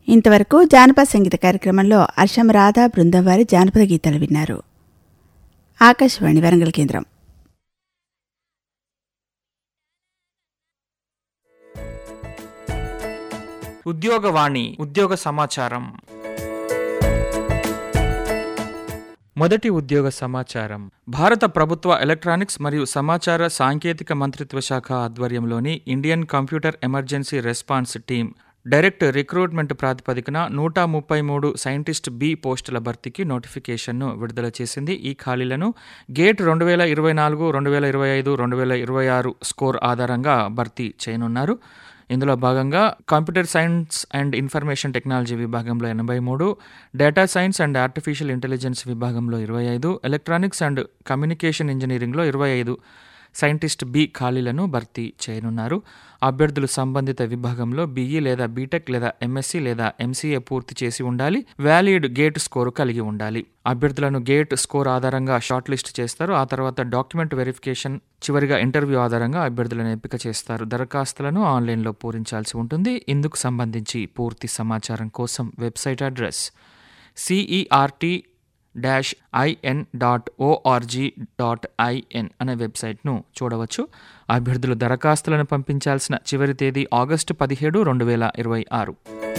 ఇంతవరకు జానపద సంగీత కార్యక్రమంలో అర్షం రాధా బృందం వారి జానపద గీతాలు విన్నారు ఆకాశవాణి వరంగల్ కేంద్రం ఉద్యోగవాణి ఉద్యోగ సమాచారం మొదటి ఉద్యోగ సమాచారం భారత ప్రభుత్వ ఎలక్ట్రానిక్స్ మరియు సమాచార సాంకేతిక మంత్రిత్వ శాఖ ఆధ్వర్యంలోని Indian computer emergency response team direct recruitment ప్రాతిపదికన నూట ముప్పై మూడు సైంటిస్ట్ బి పోస్టుల భర్తీకి నోటిఫికేషన్ను విడుదల చేసింది ఈ ఖాళీలను గేట్ రెండు వేల ఇరవై నాలుగు రెండు వేల ఇరవై ఐదు రెండు వేల ఇరవై ఆరు స్కోర్ ఆధారంగా భర్తీ చేయనున్నారు ఇందులో భాగంగా computer science and information technology విభాగంలో ఎనభై మూడు data science and artificial intelligence విభాగంలో ఇరవై ఐదు ఎలక్ట్రానిక్స్ అండ్ కమ్యూనికేషన్ ఇంజనీరింగ్లో ఇరవై ఐదు సైంటిస్ట్ బి ఖాళీలను భర్తీ చేయనున్నారు అభ్యర్థులు సంబంధిత విభాగంలో బీఈ లేదా బీటెక్ లేదా ఎంఎస్సీ లేదా ఎంసీఏ పూర్తి చేసి ఉండాలి వ్యాలిడ్ గేట్ స్కోరు కలిగి ఉండాలి అభ్యర్థులను గేట్ స్కోర్ ఆధారంగా షార్ట్ లిస్ట్ చేస్తారు ఆ తర్వాత డాక్యుమెంట్ వెరిఫికేషన్ చివరిగా ఇంటర్వ్యూ ఆధారంగా అభ్యర్థులను ఎంపిక చేస్తారు దరఖాస్తులను ఆన్లైన్లో పూరించాల్సి ఉంటుంది ఇందుకు సంబంధించి పూర్తి సమాచారం కోసం website address CERT dash IN dot ORG dot IN అనే వెబ్సైట్ను చూడవచ్చు అభ్యర్థులు దరఖాస్తులను పంపించాల్సిన చివరి తేదీ ఆగస్టు పదిహేడు రెండు వేల ఇరవై ఆరు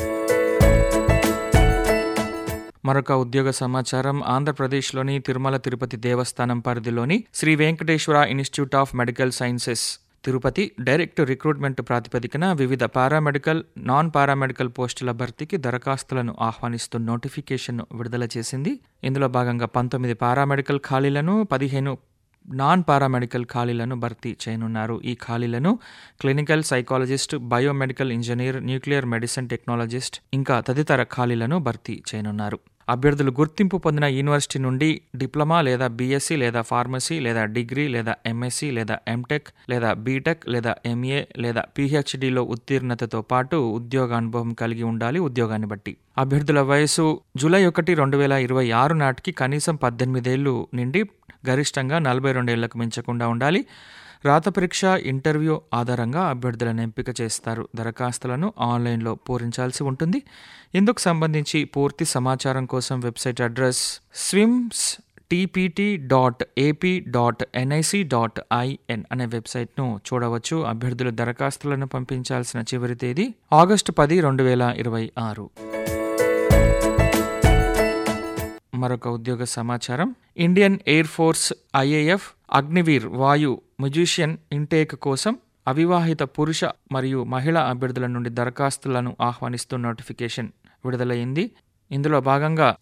మరొక ఉద్యోగ సమాచారం ఆంధ్రప్రదేశ్లోని తిరుమల తిరుపతి దేవస్థానం పరిధిలోని Shri Venkateswara institute of medical sciences Tirupati direct recruitment ప్రాతిపదికన వివిధ పారామెడికల్ నాన్ పారామెడికల్ పోస్టుల భర్తీకి దరఖాస్తులను ఆహ్వానిస్తూ నోటిఫికేషన్ విడుదల చేసింది ఇందులో భాగంగా పంతొమ్మిది పారామెడికల్ ఖాళీలను పదిహేను నాన్ పారామెడికల్ ఖాళీలను భర్తీ చేయనున్నారు ఈ ఖాళీలను clinical psychologist biomedical engineer nuclear medicine technologist ఇంకా తదితర ఖాళీలను భర్తీ చేయనున్నారు అభ్యర్థులు గుర్తింపు పొందిన యూనివర్సిటీ నుండి డిప్లొమా లేదా బీఎస్సీ లేదా ఫార్మసీ లేదా డిగ్రీ లేదా ఎంఎస్సీ లేదా ఎంటెక్ లేదా బీటెక్ లేదా ఎంఏ లేదా పీహెచ్డీలో ఉత్తీర్ణతతో పాటు ఉద్యోగ అనుభవం కలిగి ఉండాలి ఉద్యోగాన్ని బట్టి అభ్యర్థుల వయసు జూలై ఒకటి రెండు వేల ఇరవై ఆరు నాటికి కనీసం పద్దెనిమిదేళ్లు నుండి గరిష్టంగా నలభై రెండేళ్లకు మించకుండా ఉండాలి రాత పరీక్ష ఇంటర్వ్యూ ఆధారంగా అభ్యర్థులను ఎంపిక చేస్తారు దరఖాస్తులను ఆన్లైన్లో పూరించాల్సి ఉంటుంది ఇందుకు సంబంధించి పూర్తి సమాచారం కోసం website address SVIMS TPT dot AP dot NIC dot IN అనే వెబ్సైట్ను చూడవచ్చు అభ్యర్థులు దరఖాస్తులను పంపించాల్సిన చివరి తేదీ ఆగస్టు పది రెండు వేల ఇరవై ఆరు మరొక ఉద్యోగ సమాచారం Indian air force IAF Agniveer Vayu musician intake కోసం అవివాహిత పురుష మరియు మహిళా అభ్యర్థుల నుండి దరఖాస్తులను ఆహ్వానిస్తూ నోటిఫికేషన్ విడుదలైంది ఇందులో భాగంగా